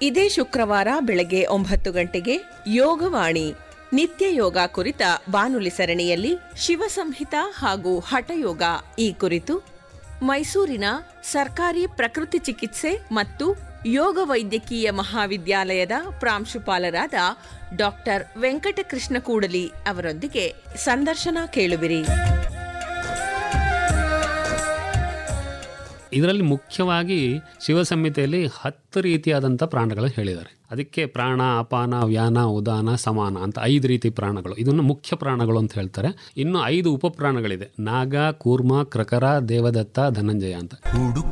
ಇದೇ ಶುಕ್ರವಾರ ಬೆಳಗ್ಗೆ ಒಂಬತ್ತು ಗಂಟೆಗೆ ಯೋಗವಾಣಿ ನಿತ್ಯ ಯೋಗ ಕುರಿತ ಬಾನುಲಿ ಸರಣಿಯಲ್ಲಿ ಶಿವಸಂಹಿತ ಹಾಗೂ ಹಠಯೋಗ ಈ ಕುರಿತು ಮೈಸೂರಿನ ಸರ್ಕಾರಿ ಪ್ರಕೃತಿ ಚಿಕಿತ್ಸೆ ಮತ್ತು ಯೋಗ ವೈದ್ಯಕೀಯ ಮಹಾವಿದ್ಯಾಲಯದ ಪ್ರಾಂಶುಪಾಲರಾದ ಡಾಕ್ಟರ್ ವೆಂಕಟಕೃಷ್ಣ ಕೂಡಲಿ ಅವರೊಂದಿಗೆ ಸಂದರ್ಶನ ಕೇಳುವಿರಿ ಇದರಲ್ಲಿ ಮುಖ್ಯವಾಗಿ ಶಿವಸಂಹಿತೆಯಲ್ಲಿ ಹತ್ತು ರೀತಿಯಾದಂಥ ಪ್ರಾಣಗಳನ್ನು ಹೇಳಿದ್ದಾರೆ ಅದಕ್ಕೆ ಪ್ರಾಣ ಅಪಾನ ವ್ಯಾನ ಉದಾನ ಸಮಾನ ಅಂತ ಐದು ರೀತಿ ಪ್ರಾಣಗಳು ಇದನ್ನು ಮುಖ್ಯ ಪ್ರಾಣಗಳು ಅಂತ ಹೇಳ್ತಾರೆ ಇನ್ನು ಐದು ಉಪಪ್ರಾಣಗಳಿದೆ ನಾಗ ಕೂರ್ಮ ಕ್ರಕರ ದೇವದತ್ತ ಧನಂಜಯ ಅಂತ ಹುಡುಕು